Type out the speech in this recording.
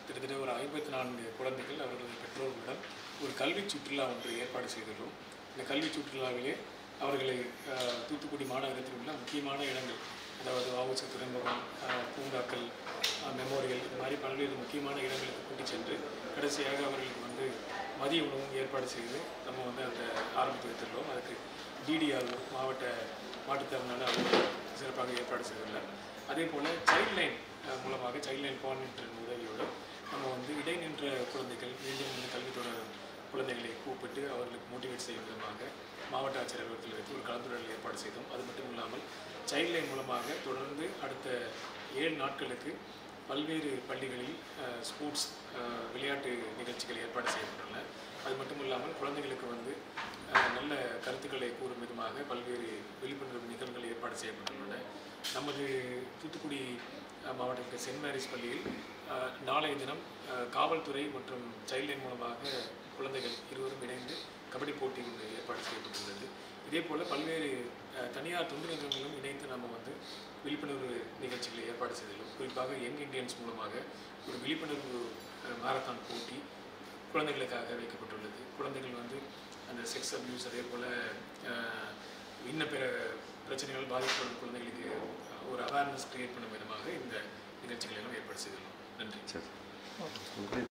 கிட்டத்தட்ட ஒரு ஐம்பத்தி நான்கு குழந்தைகள் அவர்களது பெற்றோர்களுடன் ஒரு கல்வி சுற்றுலா ஒன்று ஏற்பாடு செய்துள்ளோம் இந்த கல்வி சுற்றுலாவிலே அவர்களை அஹ், தூத்துக்குடி மாநகரத்தில் உள்ள முக்கியமான இடங்கள் அதாவது வவுசி துறைமுகம் அஹ், பூங்காக்கள் அஹ், மெமோரியல் இது மாதிரி பல்வேறு முக்கியமான இடங்களுக்கு கூட்டிச் சென்று கடைசியாக அவர்களுக்கு வந்து மதிய உணவும் ஏற்பாடு செய்து நம்ம வந்து அந்த ஆரம்பித்து வைத்துள்ளோம் அதுக்கு டிடிஆர் மாவட்ட மாற்றுத்திறனாளி அலுவலர் சிறப்பாக ஏற்பாடு செய்துள்ளார் அதே போல் சைல்ட் லைன் மூலமாக சைல்ட் லைன் கோஆர்டினேட்டர் உதவியோடு நம்ம வந்து இடைநின்ற குழந்தைகள் மீண்டும் வந்து கல்வி தொடர் குழந்தைகளை கூப்பிட்டு அவர்களுக்கு மோட்டிவேட் செய்யும் விதமாக மாவட்ட ஆட்சியர் அலுவலகத்தில் வைத்து ஒரு கலந்துரையாடல் ஏற்பாடு செய்தோம் அது மட்டும் இல்லாமல் சைல்ட் லைன் மூலமாக தொடர்ந்து அடுத்த ஏழு நாட்களுக்கு பல்வேறு பள்ளிகளில் ஸ்போர்ட்ஸ் விளையாட்டு நிகழ்ச்சிகள் ஏற்பாடு செய்யப்பட்டுள்ளன அது மட்டும் இல்லாமல் குழந்தைகளுக்கு வந்து அஹ், நல்ல கருத்துக்களை கூறும் விதமாக பல்வேறு விழிப்புணர்வு நிகழ்வுகள் ஏற்பாடு செய்யப்பட்டுள்ளன நமது தூத்துக்குடி அஹ், மாவட்டத்தில் சென்ட் மேரிஸ் பள்ளியில் அஹ், நாளைய தினம் அஹ், காவல்துறை மற்றும் சைல்ட் லைன் மூலமாக குழந்தைகள் இருவரும் இணைந்து கபடி போட்டி ஒன்று ஏற்பாடு செய்யப்பட்டுள்ளது இதே போல் பல்வேறு அஹ், தனியார் தொண்டு நிறுவனங்களும் இணைந்து நம்ம வந்து விழிப்புணர்வு நிகழ்ச்சிகளை ஏற்பாடு செய்துள்ளோம் குறிப்பாக யங் இந்தியன்ஸ் மூலமாக ஒரு விழிப்புணர்வு அஹ், மாரத்தான் போட்டி குழந்தைகளுக்காக வைக்கப்பட்டுள்ளது குழந்தைகள் வந்து அந்த செக்ஸ் அபியூஸ் அதே போல் இன்ன பிற பிரச்சனைகள் பாதிக்கப்படும் குழந்தைகளுக்கு அஹ், ஒரு அவேர்னஸ் கிரியேட் பண்ணும் விதமாக இந்த நிகழ்ச்சிகளை எல்லாம் ஏற்பாடு செய்துள்ளோம் நன்றி சரி